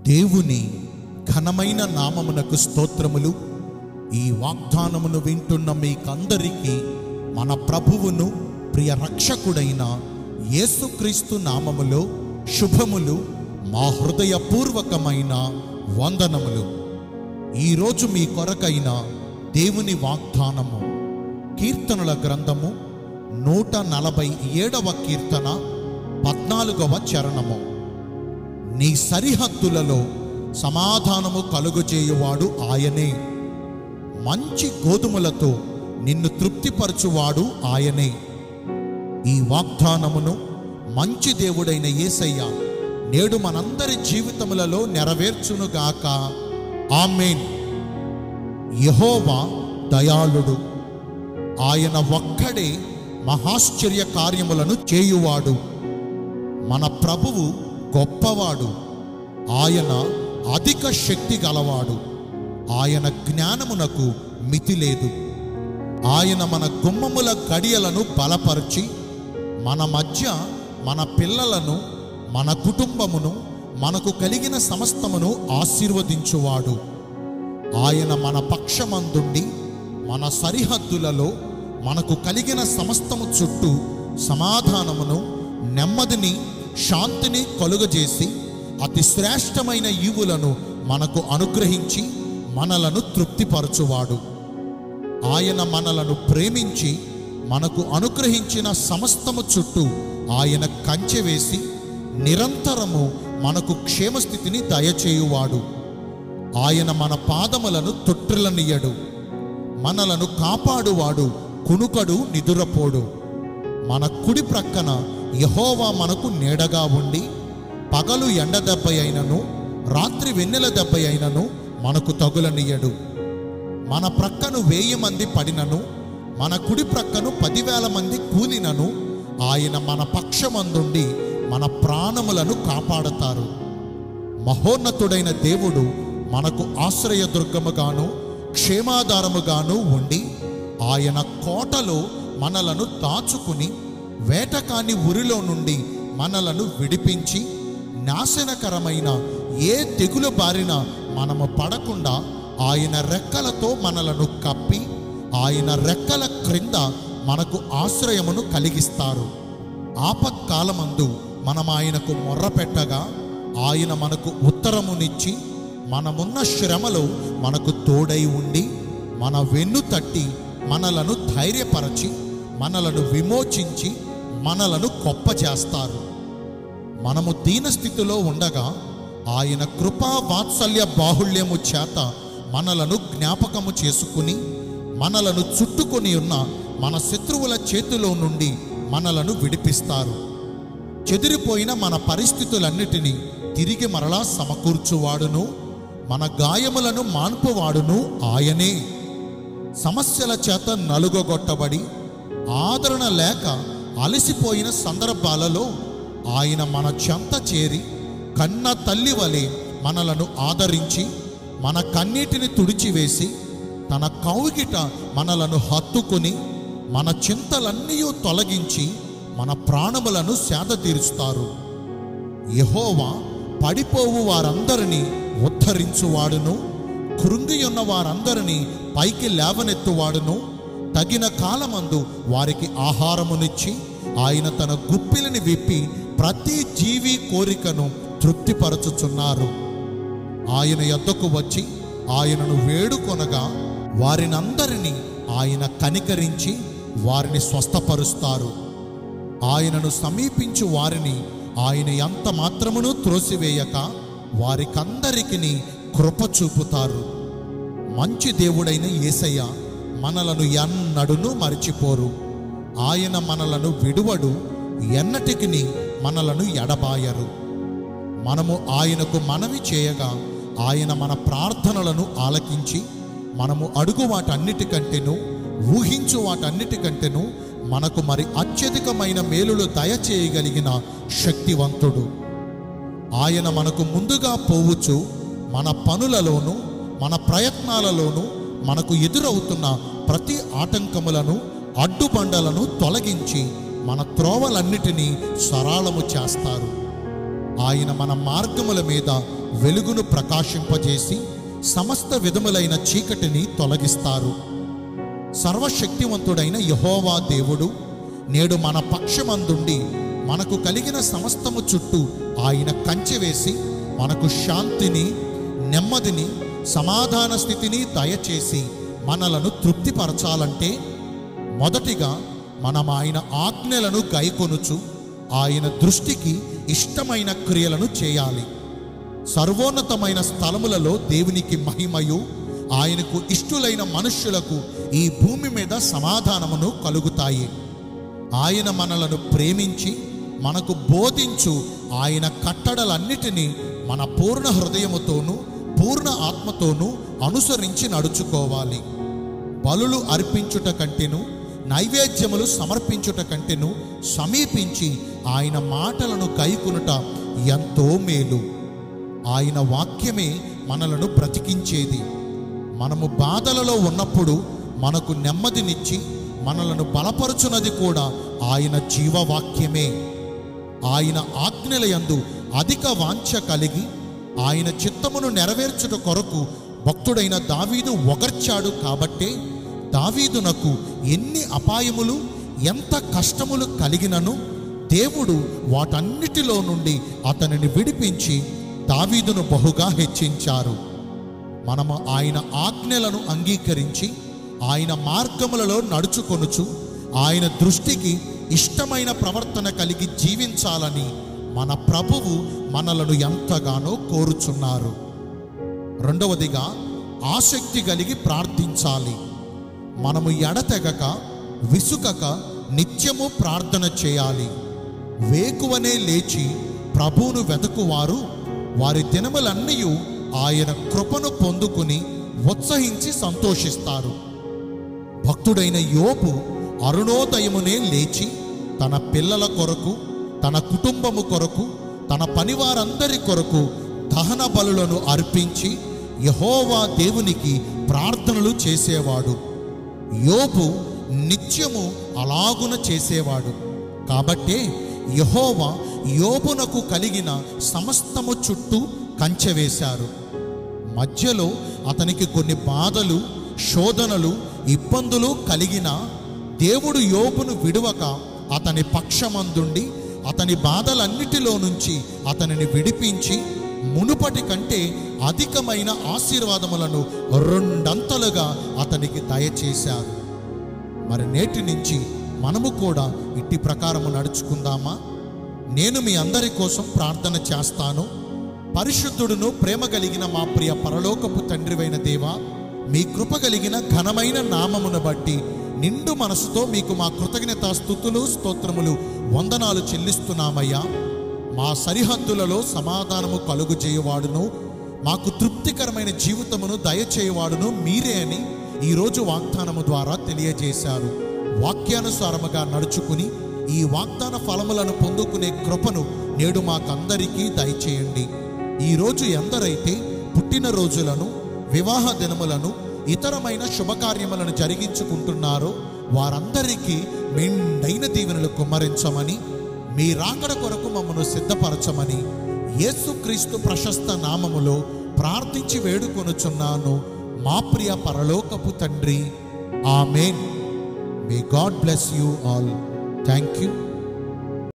దేవుని ఘనమైన నామమునకు స్తోత్రములు ఈ వాగ్దానమును వింటున్న మీకందరికీ మన ప్రభువును ప్రియ రక్షకుడైన యేసుక్రీస్తు నామములో శుభములు మా హృదయపూర్వకమైన వందనములు ఈరోజు మీ కొరకైన దేవుని వాగ్దానము కీర్తనల గ్రంథము నూట నలభై ఏడవ కీర్తన పద్నాలుగవ చరణము నీ సరిహద్దులలో సమాధానము కలుగజేయువాడు ఆయనే మంచి గోధుమలతో నిన్ను తృప్తిపరచువాడు ఆయనే ఈ వాగ్దానమును మంచి దేవుడైన యేసయ్య నేడు మనందరి జీవితములలో నెరవేర్చునుగాక ఆమెన్ యహోవా దయాళుడు ఆయన ఒక్కడే మహాశ్చర్య కార్యములను చేయువాడు మన ప్రభువు గొప్పవాడు ఆయన అధిక శక్తి గలవాడు ఆయన జ్ఞానమునకు మితి లేదు ఆయన మన గుమ్మముల గడియలను బలపరిచి మన మధ్య మన పిల్లలను మన కుటుంబమును మనకు కలిగిన సమస్తమును ఆశీర్వదించువాడు ఆయన మన పక్షమందుండి మన సరిహద్దులలో మనకు కలిగిన సమస్తము చుట్టూ సమాధానమును నెమ్మదిని శాంతిని కలుగజేసి అతి శ్రేష్టమైన ఈవులను మనకు అనుగ్రహించి మనలను తృప్తిపరచువాడు ఆయన మనలను ప్రేమించి మనకు అనుగ్రహించిన సమస్తము చుట్టూ ఆయన కంచె వేసి నిరంతరము మనకు క్షేమస్థితిని దయచేయువాడు ఆయన మన పాదములను తొట్టిల్లనియడు మనలను కాపాడువాడు కునుకడు నిదురపోడు మన కుడి ప్రక్కన యహోవా మనకు నీడగా ఉండి పగలు ఎండ దెబ్బ అయినను రాత్రి వెన్నెల దెబ్బ అయినను మనకు తగులనియడు మన ప్రక్కను వెయ్యి మంది పడినను మన కుడి ప్రక్కను పదివేల మంది కూలినను ఆయన మన పక్షమందుండి మన ప్రాణములను కాపాడతారు మహోన్నతుడైన దేవుడు మనకు ఆశ్రయదుర్గముగాను క్షేమాధారముగాను ఉండి ఆయన కోటలో మనలను దాచుకుని వేటకాని ఉరిలో నుండి మనలను విడిపించి నాశనకరమైన ఏ తెగులు బారిన మనము పడకుండా ఆయన రెక్కలతో మనలను కప్పి ఆయన రెక్కల క్రింద మనకు ఆశ్రయమును కలిగిస్తారు ఆపత్కాలమందు మనం ఆయనకు మొర్ర పెట్టగా ఆయన మనకు ఉత్తరమునిచ్చి మనమున్న శ్రమలో మనకు తోడై ఉండి మన వెన్ను తట్టి మనలను ధైర్యపరచి మనలను విమోచించి మనలను గొప్ప చేస్తారు మనము దీనస్థితిలో ఉండగా ఆయన కృపా వాత్సల్య బాహుళ్యము చేత మనలను జ్ఞాపకము చేసుకుని మనలను చుట్టుకొని ఉన్న మన శత్రువుల చేతిలో నుండి మనలను విడిపిస్తారు చెదిరిపోయిన మన పరిస్థితులన్నిటినీ తిరిగి మరలా సమకూర్చువాడును మన గాయములను మాన్పువాడును ఆయనే సమస్యల చేత నలుగొట్టబడి ఆదరణ లేక అలసిపోయిన సందర్భాలలో ఆయన మన చెంత చేరి కన్న తల్లి వలె మనలను ఆదరించి మన కన్నీటిని తుడిచివేసి తన కౌగిట మనలను హత్తుకుని మన చింతలన్నీ తొలగించి మన ప్రాణములను సేద తీరుస్తారు యహోవా పడిపోవు వారందరినీ ఉద్ధరించువాడును కృంగి ఉన్న వారందరినీ పైకి లేవనెత్తువాడును తగిన కాలమందు వారికి ఆహారమునిచ్చి ఆయన తన గుప్పిలిని విప్పి ప్రతి జీవి కోరికను తృప్తిపరచుచున్నారు ఆయన యొద్దకు వచ్చి ఆయనను వేడుకొనగా వారినందరినీ ఆయన కనికరించి వారిని స్వస్థపరుస్తారు ఆయనను సమీపించు వారిని ఆయన ఎంత మాత్రమును త్రోసివేయక వారికందరికిని కృప చూపుతారు మంచి దేవుడైన యేసయ్య మనలను ఎన్నడును మరిచిపోరు ఆయన మనలను విడువడు ఎన్నటికిని మనలను ఎడబాయరు మనము ఆయనకు మనవి చేయగా ఆయన మన ప్రార్థనలను ఆలకించి మనము అడుగు వాటన్నిటికంటేను ఊహించు వాటన్నిటికంటేను మనకు మరి అత్యధికమైన మేలులు దయచేయగలిగిన శక్తివంతుడు ఆయన మనకు ముందుగా పోవచ్చు మన పనులలోను మన ప్రయత్నాలలోను మనకు ఎదురవుతున్న ప్రతి ఆటంకములను అడ్డుబండలను తొలగించి మన త్రోవలన్నిటినీ సరాళము చేస్తారు ఆయన మన మార్గముల మీద వెలుగును ప్రకాశింపజేసి సమస్త విధములైన చీకటిని తొలగిస్తారు సర్వశక్తివంతుడైన యహోవా దేవుడు నేడు మన పక్షమందుండి మనకు కలిగిన సమస్తము చుట్టూ ఆయన కంచె వేసి మనకు శాంతిని నెమ్మదిని సమాధాన స్థితిని దయచేసి మనలను తృప్తిపరచాలంటే మొదటిగా మనం ఆయన ఆజ్ఞలను గైకొనుచు ఆయన దృష్టికి ఇష్టమైన క్రియలను చేయాలి సర్వోన్నతమైన స్థలములలో దేవునికి మహిమయు ఆయనకు ఇష్టులైన మనుష్యులకు ఈ భూమి మీద సమాధానమును కలుగుతాయి ఆయన మనలను ప్రేమించి మనకు బోధించు ఆయన కట్టడలన్నిటినీ మన పూర్ణ హృదయముతోనూ పూర్ణ ఆత్మతోనూ అనుసరించి నడుచుకోవాలి బలులు అర్పించుట కంటెను నైవేద్యములు సమర్పించుట కంటెను సమీపించి ఆయన మాటలను కైకొనుట ఎంతో మేలు ఆయన వాక్యమే మనలను బ్రతికించేది మనము బాధలలో ఉన్నప్పుడు మనకు నెమ్మదినిచ్చి మనలను బలపరుచున్నది కూడా ఆయన జీవవాక్యమే ఆయన ఆజ్ఞల యందు అధిక వాంఛ కలిగి ఆయన చిత్తమును నెరవేర్చుట కొరకు భక్తుడైన దావీదు ఒగర్చాడు కాబట్టే దావీదునకు ఎన్ని అపాయములు ఎంత కష్టములు కలిగినను దేవుడు వాటన్నిటిలో నుండి అతనిని విడిపించి దావీదును బహుగా హెచ్చించారు మనము ఆయన ఆజ్ఞలను అంగీకరించి ఆయన మార్గములలో నడుచుకొనుచు ఆయన దృష్టికి ఇష్టమైన ప్రవర్తన కలిగి జీవించాలని మన ప్రభువు మనలను ఎంతగానో కోరుచున్నారు రెండవదిగా ఆసక్తి కలిగి ప్రార్థించాలి మనము ఎడతెగక విసుకక నిత్యము ప్రార్థన చేయాలి వేకువనే లేచి ప్రభువును వెతుకువారు వారి దినములన్నీ ఆయన కృపను పొందుకుని ఉత్సహించి సంతోషిస్తారు భక్తుడైన యోపు అరుణోదయమునే లేచి తన పిల్లల కొరకు తన కుటుంబము కొరకు తన పనివారందరి కొరకు దహన బలులను అర్పించి యహోవా దేవునికి ప్రార్థనలు చేసేవాడు యోబు నిత్యము అలాగున చేసేవాడు కాబట్టే యహోవా యోబునకు కలిగిన సమస్తము చుట్టూ కంచె వేశారు మధ్యలో అతనికి కొన్ని బాధలు శోధనలు ఇబ్బందులు కలిగిన దేవుడు యోబును విడువక అతని పక్షమందుండి అతని బాధలన్నిటిలో నుంచి అతనిని విడిపించి మునుపటి కంటే అధికమైన ఆశీర్వాదములను రెండంతలుగా అతనికి దయచేశారు మరి నేటి నుంచి మనము కూడా ఇట్టి ప్రకారము నడుచుకుందామా నేను మీ అందరి కోసం ప్రార్థన చేస్తాను పరిశుద్ధుడును ప్రేమ కలిగిన మా ప్రియ పరలోకపు తండ్రివైన దేవా మీ కృప కలిగిన ఘనమైన నామమును బట్టి నిండు మనసుతో మీకు మా కృతజ్ఞత స్థుతులు స్తోత్రములు వందనాలు చెల్లిస్తున్నామయ్యా మా సరిహద్దులలో సమాధానము కలుగు చేయువాడును మాకు తృప్తికరమైన జీవితమును దయచేయువాడును మీరే అని ఈరోజు వాగ్దానము ద్వారా తెలియజేశారు వాక్యానుసారముగా నడుచుకుని ఈ వాగ్దాన ఫలములను పొందుకునే కృపను నేడు మాకందరికీ దయచేయండి ఈరోజు ఎందరైతే పుట్టినరోజులను వివాహ దినములను ఇతరమైన శుభకార్యములను జరిగించుకుంటున్నారో వారందరికీ మెండైన దీవెనలు కుమ్మరించమని మీ రాకడ కొరకు మమ్మను సిద్ధపరచమని యేసుక్రీస్తు ప్రశస్త నామములో ప్రార్థించి వేడుకొనుచున్నాను మా ప్రియ పరలోకపు తండ్రి amen may God bless you all thank you